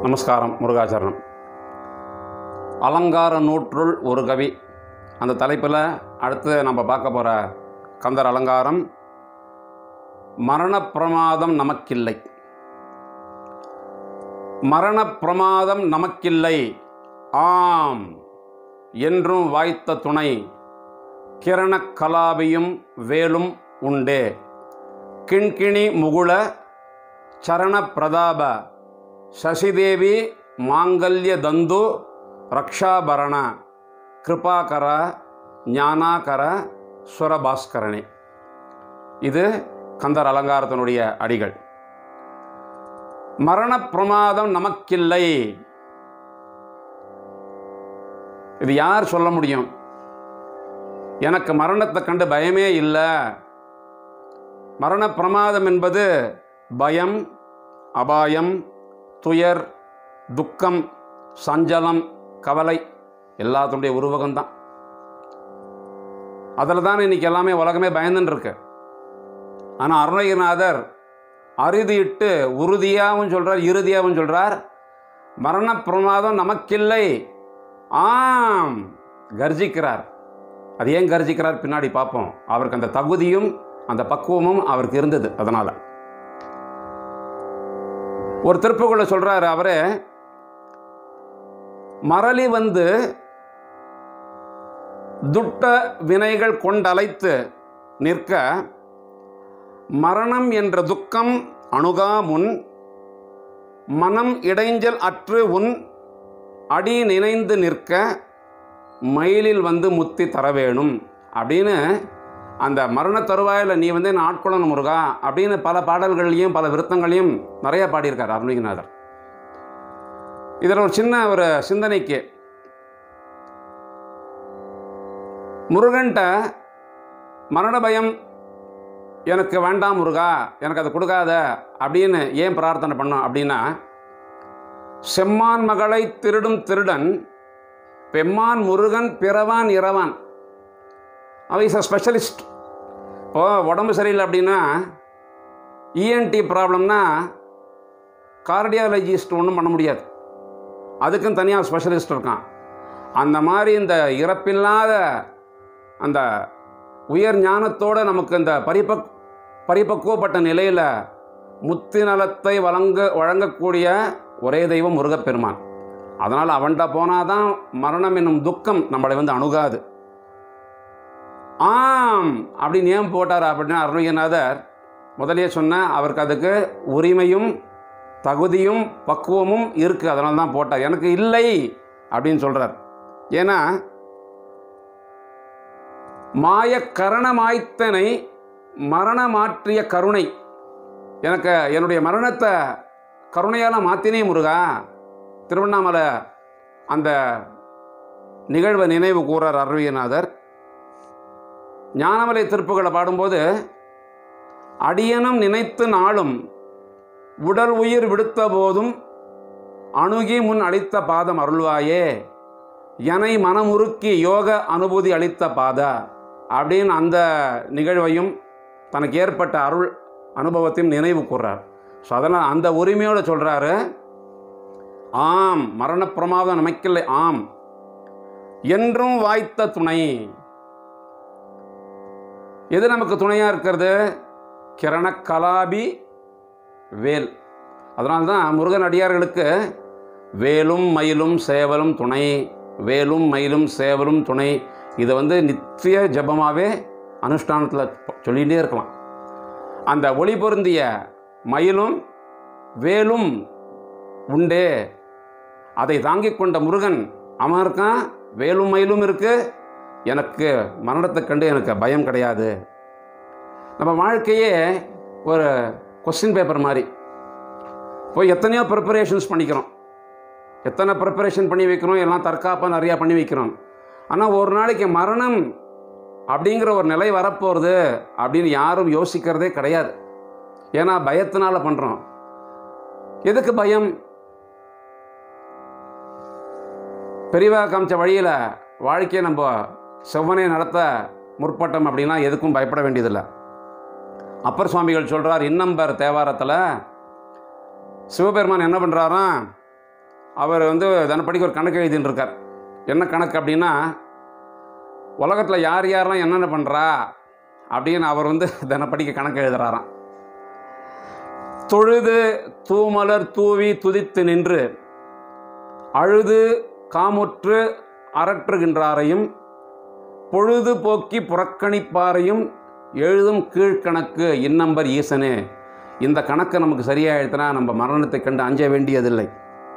நமஸ்காரம் முருகாச்சரணம் அலங்கார நூற்றுள் ஒரு கவி அந்த தலைப்பில் அடுத்து நம்ம பார்க்க போகிற கந்தர் அலங்காரம் மரணப் பிரமாதம் நமக்கில்லை மரணப் பிரமாதம் நமக்கில்லை ஆம் என்றும் வாய்த்த துணை கிரணக் கலாபியும் வேலும் உண்டே கிண்கிணி முகுள சரண பிரதாப சசிதேவி மாங்கல்ய தந்து ரக்ஷாபரண கிருபாகர ஞானாகர சுரபாஸ்கரணி இது கந்தர் அலங்காரத்தினுடைய அடிகள் மரண பிரமாதம் நமக்கில்லை இது யார் சொல்ல முடியும் எனக்கு மரணத்தை கண்டு பயமே இல்லை மரண பிரமாதம் என்பது பயம் அபாயம் துயர் துக்கம் சஞ்சலம் கவலை எல்லாத்துடைய உருவகம்தான் அதில் தான் இன்னைக்கு எல்லாமே உலகமே பயந்துன்னு இருக்கு ஆனால் அருணகிரிநாதர் அறுதியிட்டு உறுதியாகவும் சொல்கிறார் இறுதியாகவும் சொல்கிறார் மரண பிரமாதம் நமக்கில்லை ஆம் கர்ஜிக்கிறார் அது ஏன் கர்ஜிக்கிறார் பின்னாடி பார்ப்போம் அவருக்கு அந்த தகுதியும் அந்த பக்குவமும் அவருக்கு இருந்தது அதனால் ஒரு திருப்புக்குள்ள சொல்கிறாரு அவரே மரளி வந்து துட்ட வினைகள் கொண்டலைத்து நிற்க மரணம் என்ற துக்கம் அணுகா முன் மனம் இடைஞ்சல் அற்று உன் அடி நினைந்து நிற்க மயிலில் வந்து முத்தி தர வேணும் அப்படின்னு அந்த மரண தருவாயில் நீ வந்து என்ன ஆட்கொள்ளணும் முருகா அப்படின்னு பல பாடல்கள்லையும் பல விருத்தங்களையும் நிறைய பாடியிருக்கார் அருணகிரிநாதர் இதில் ஒரு சின்ன ஒரு சிந்தனைக்கு முருகன்ட்ட மரண பயம் எனக்கு வேண்டாம் முருகா எனக்கு அதை கொடுக்காத அப்படின்னு ஏன் பிரார்த்தனை பண்ணோம் அப்படின்னா செம்மான் மகளை திருடும் திருடன் பெம்மான் முருகன் பிறவான் இரவான் அவன் இஸ் அ ஸ்பெஷலிஸ்ட் இப்போ உடம்பு சரியில்லை அப்படின்னா இஎன்டி ப்ராப்ளம்னா கார்டியாலஜிஸ்ட் ஒன்றும் பண்ண முடியாது அதுக்கும் தனியாக ஸ்பெஷலிஸ்ட் இருக்கான் அந்த மாதிரி இந்த இறப்பில்லாத அந்த உயர் ஞானத்தோடு நமக்கு இந்த பரிபக் பரிபக்குவப்பட்ட நிலையில் முத்தி நலத்தை வழங்க வழங்கக்கூடிய ஒரே தெய்வம் முருகப்பெருமான் அதனால் அவன்கிட்ட போனால் தான் மரணம் என்னும் துக்கம் நம்மளை வந்து அணுகாது ஆம் அப்படின்னு ஏன் போட்டார் அப்படின்னா அருணகிரிநாதர் முதலே சொன்ன அவருக்கு அதுக்கு உரிமையும் தகுதியும் பக்குவமும் இருக்குது அதனால தான் போட்டார் எனக்கு இல்லை அப்படின்னு சொல்கிறார் ஏன்னா மாய கரணமாய்த்தனை மரண மாற்றிய கருணை எனக்கு என்னுடைய மரணத்தை கருணையால் மாற்றினே முருகா திருவண்ணாமலை அந்த நிகழ்வை நினைவு கூறார் அருவியநாதர் ஞானமலை திருப்புகளை பாடும்போது அடியனும் நினைத்து நாளும் உடல் உயிர் விடுத்த போதும் அணுகி முன் அளித்த பாதம் அருள்வாயே எனை மனமுருக்கி யோக அனுபூதி அளித்த பாதா அப்படின்னு அந்த நிகழ்வையும் தனக்கு ஏற்பட்ட அருள் அனுபவத்தையும் நினைவு கூர்றார் ஸோ அதனால் அந்த உரிமையோடு சொல்கிறாரு ஆம் மரண பிரமாதம் நமக்கில்லை ஆம் என்றும் வாய்த்த துணை எது நமக்கு துணையாக இருக்கிறது கிரண கலாபி வேல் அதனால்தான் முருகன் அடியார்களுக்கு வேலும் மயிலும் சேவலும் துணை வேலும் மயிலும் சேவலும் துணை இதை வந்து நித்திய ஜபமாகவே அனுஷ்டானத்தில் சொல்லிகிட்டே இருக்கலாம் அந்த ஒளி பொருந்திய மயிலும் வேலும் உண்டே அதை தாங்கிக் கொண்ட முருகன் அவன் இருக்கான் வேலும் மயிலும் இருக்குது எனக்கு மரணத்தை கண்டு எனக்கு பயம் கிடையாது நம்ம வாழ்க்கையே ஒரு கொஸ்டின் பேப்பர் மாதிரி போய் எத்தனையோ ப்ரிப்பரேஷன்ஸ் பண்ணிக்கிறோம் எத்தனை ப்ரிப்பரேஷன் பண்ணி வைக்கிறோம் எல்லாம் தற்காப்பாக நிறையா பண்ணி வைக்கிறோம் ஆனால் ஒரு நாளைக்கு மரணம் அப்படிங்கிற ஒரு நிலை வரப்போகிறது அப்படின்னு யாரும் யோசிக்கிறதே கிடையாது ஏன்னா பயத்தினால பண்ணுறோம் எதுக்கு பயம் பெரியவா காமிச்ச வழியில் வாழ்க்கையை நம்ம செவ்வனை நடத்த முற்பட்டோம் அப்படின்னா எதுக்கும் பயப்பட வேண்டியதில்லை அப்பர் சுவாமிகள் சொல்கிறார் இன்னம்பர் தேவாரத்தில் சிவபெருமான் என்ன பண்ணுறாராம் அவர் வந்து தினப்படிக்கு ஒரு கணக்கு எழுதின்னு இருக்கார் என்ன கணக்கு அப்படின்னா உலகத்தில் யார் யாரெல்லாம் என்னென்ன பண்ணுறா அப்படின்னு அவர் வந்து தினப்படிக்க கணக்கு எழுதுறாராம் தொழுது தூமலர் தூவி துதித்து நின்று அழுது காமுற்று அரற்றுகின்றாரையும் பொழுது போக்கி புறக்கணிப்பாரையும் எழுதும் கீழ்கணக்கு இன்னம்பர் ஈசனே இந்த கணக்கு நமக்கு சரியாயிடுத்துனா நம்ம மரணத்தை கண்டு அஞ்ச வேண்டியதில்லை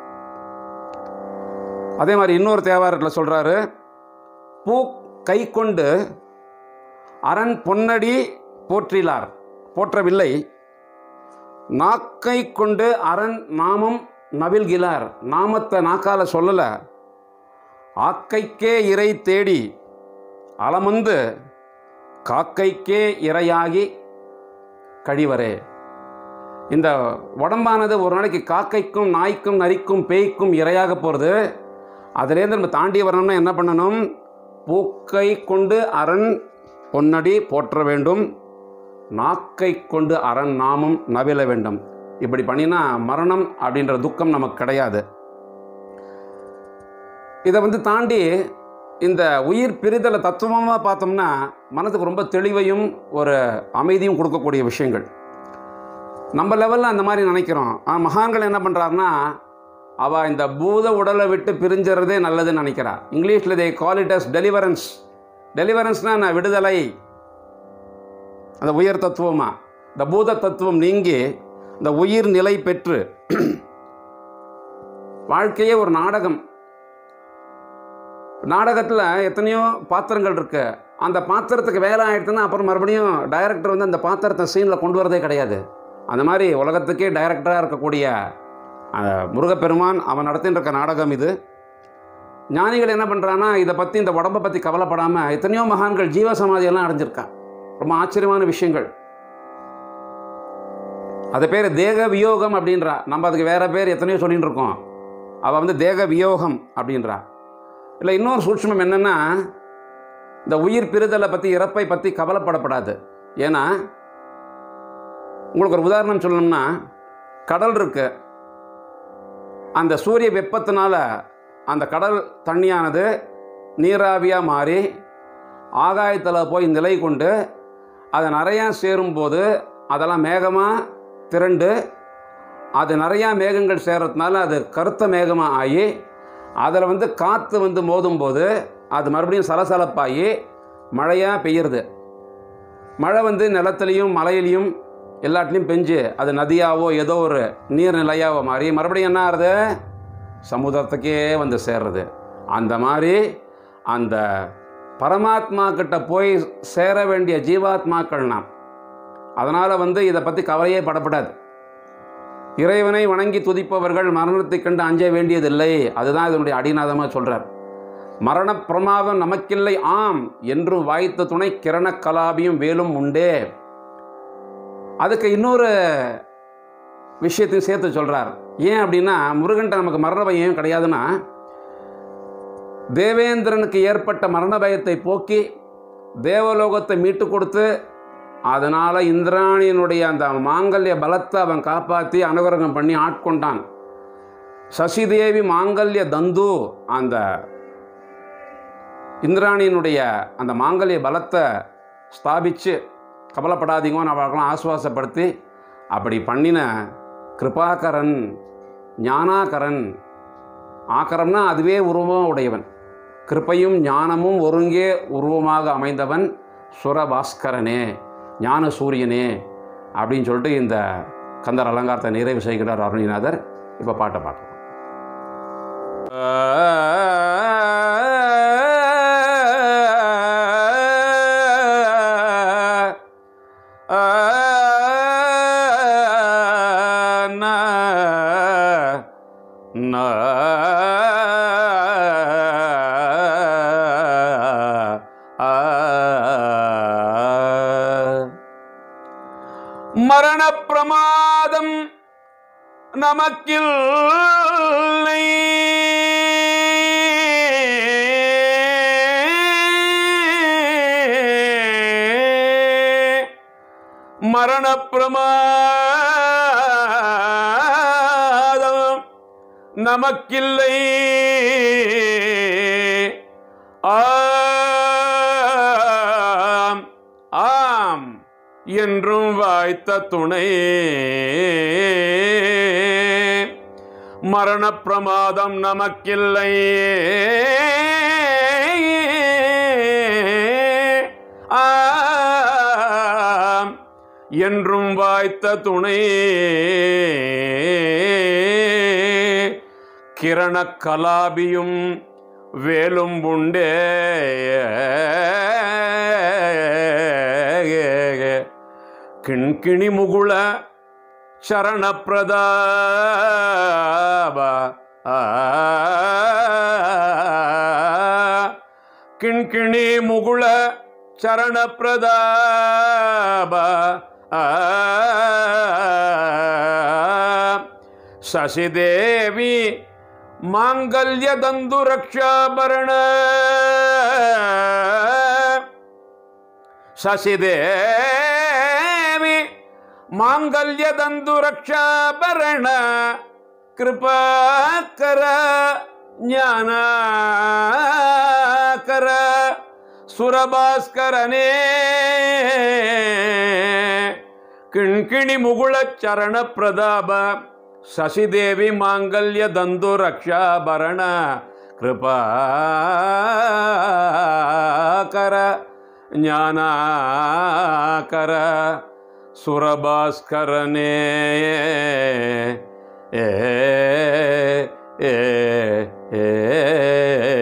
அதே மாதிரி இன்னொரு தேவாரத்தில் சொல்கிறாரு பூ கை கொண்டு அரண் பொன்னடி போற்றிலார் போற்றவில்லை நாக்கை கொண்டு அரண் நாமம் நவில்கிலார் நாமத்தை நாக்கால சொல்லலை ஆக்கைக்கே இறை தேடி அலமந்து காக்கைக்கே இரையாகி கழிவரே இந்த உடம்பானது ஒரு நாளைக்கு காக்கைக்கும் நாய்க்கும் நரிக்கும் பேய்க்கும் இரையாக போகிறது அதுலேருந்து நம்ம தாண்டி வரணும்னா என்ன பண்ணணும் பூக்கை கொண்டு அரண் பொன்னடி போற்ற வேண்டும் நாக்கை கொண்டு அரண் நாமம் நவில வேண்டும் இப்படி பண்ணினா மரணம் அப்படின்ற துக்கம் நமக்கு கிடையாது இதை வந்து தாண்டி இந்த உயிர் பிரிதலை தத்துவமாக பார்த்தோம்னா மனதுக்கு ரொம்ப தெளிவையும் ஒரு அமைதியும் கொடுக்கக்கூடிய விஷயங்கள் நம்ம லெவலில் அந்த மாதிரி நினைக்கிறோம் ஆனால் மகான்கள் என்ன பண்ணுறாருன்னா அவள் இந்த பூத உடலை விட்டு பிரிஞ்சுறதே நல்லதுன்னு நினைக்கிறா இங்கிலீஷில் they call it as deliverance டெலிவரன்ஸ்னால் நான் விடுதலை அந்த உயர் தத்துவமா இந்த பூத தத்துவம் நீங்கி இந்த உயிர் நிலை பெற்று வாழ்க்கையே ஒரு நாடகம் நாடகத்தில் எத்தனையோ பாத்திரங்கள் இருக்கு அந்த பாத்திரத்துக்கு வேலை ஆயிடுச்சுன்னா அப்புறம் மறுபடியும் டைரக்டர் வந்து அந்த பாத்திரத்தை சீனில் கொண்டு வரதே கிடையாது அந்த மாதிரி உலகத்துக்கே டைரக்டராக இருக்கக்கூடிய அஹ், முருகப்பெருமான் அவன் நடத்தின்னு இருக்க நாடகம் இது ஞானிகள் என்ன பண்ணுறான்னா இதை பற்றி இந்த உடம்பை பற்றி கவலைப்படாமல் எத்தனையோ மகான்கள் ஜீவ சமாதியெல்லாம் அடைஞ்சிருக்கா ரொம்ப ஆச்சரியமான விஷயங்கள் அது பேர் தேக வியோகம் அப்படின்றா நம்ம அதுக்கு வேற பேர் எத்தனையோ சொல்லிட்டு இருக்கோம் அவள் வந்து தேக வியோகம் அப்படின்றா இல்லை இன்னொரு சூட்சுமம் என்னென்னா இந்த உயிர் பிரிதலை பற்றி இறப்பை பற்றி கவலைப்படப்படாது ஏன்னா உங்களுக்கு ஒரு உதாரணம் சொல்லணும்னா கடல் இருக்கு அந்த சூரிய வெப்பத்தினால அந்த கடல் தண்ணியானது நீராவியாக மாறி ஆகாயத்தில் போய் நிலை கொண்டு அது நிறையா சேரும்போது அதெல்லாம் மேகமாக திரண்டு அது நிறையா மேகங்கள் சேர்றதுனால அது கருத்த மேகமாக ஆகி அதில் வந்து காற்று வந்து மோதும்போது அது மறுபடியும் சலசலப்பாகி மழையாக பெய்யுறது மழை வந்து நிலத்துலையும் மலையிலையும் எல்லாத்துலேயும் பெஞ்சு அது நதியாவோ ஏதோ ஒரு நீர்நிலையாவோ மாறி மறுபடியும் என்ன ஆகுது சமுதிரத்துக்கே வந்து சேர்றது அந்த மாதிரி அந்த பரமாத்மா கிட்ட போய் சேர வேண்டிய ஜீவாத்மாக்கள் நாம் அதனால் வந்து இதை பற்றி கவலையே படப்படாது இறைவனை வணங்கி துதிப்பவர்கள் மரணத்தை கண்டு அஞ்ச வேண்டியதில்லை அதுதான் இதனுடைய அடிநாதமாக சொல்கிறார் மரண பிரமாதம் நமக்கில்லை ஆம் என்றும் வாய்த்த துணை கிரண கலாபியும் வேலும் உண்டே அதுக்கு இன்னொரு விஷயத்தையும் சேர்த்து சொல்கிறார் ஏன் அப்படின்னா முருகன்ட்ட நமக்கு மரண பயம் கிடையாதுன்னா தேவேந்திரனுக்கு ஏற்பட்ட மரண பயத்தை போக்கி தேவலோகத்தை மீட்டு கொடுத்து அதனால் இந்திராணியினுடைய அந்த மாங்கல்ய பலத்தை அவன் காப்பாற்றி அனுகிரகம் பண்ணி ஆட்கொண்டான் சசிதேவி மாங்கல்ய தந்து அந்த இந்திராணியினுடைய அந்த மாங்கல்ய பலத்தை ஸ்தாபித்து கவலைப்படாதீங்கன்னு அவர்களும் ஆசுவாசப்படுத்தி அப்படி பண்ணின கிருபாகரன் ஞானாகரன் ஆக்கரம்னா அதுவே உருவமாக உடையவன் கிருப்பையும் ஞானமும் ஒருங்கே உருவமாக அமைந்தவன் சுரபாஸ்கரனே ஞான சூரியனே அப்படின்னு சொல்லிட்டு இந்த கந்தர் அலங்காரத்தை நிறைவு செய்கிறார் அருணிநாதர் இப்போ பாட்டை பார்க்கலாம் மரண பிரமாதம் நமக்கில்லை மரண பிரமாதம் நமக்கில்லை ஆம் ஆம் என்றும் வாய்த்த துணை மரண பிரமாதம் நமக்கில்லை ஆம் என்றும் வாய்த்த துணை கிரண கலாபியும் வேலும் உண்டே கிண்கிணி முகுள சரணப்பிரதாப கிண்கிணி முகுள சரணப்பிரதாப சசிதேவி ಮಾಂಗಲ್ಯದಂದು ರಕ್ಷಾಭರಣ ಶಶಿದೇವಿ ಮಾಂಗಲ್ಯದಂದು ರಕ್ಷಾಭರಣ ಕೃಪಾಕರ ಜ್ಞಾನಕರ ಸುರಭಾಸ್ಕರನೇ ಕಿಣ್ಕಿಣಿ ಮುಗುಳ ಚರಣ ಪ್ರದಾಪ ಶಶಿದೇವಿ ಮಾಂಗಲ್ಯ ದಂದು ರಕ್ಷಾಭರಣ ಕೃಪಾಕರ ಜ್ಞಾನಾಕರ ಸುರಭಾಸ್ಕರನೇ ಏ ಏ ಏ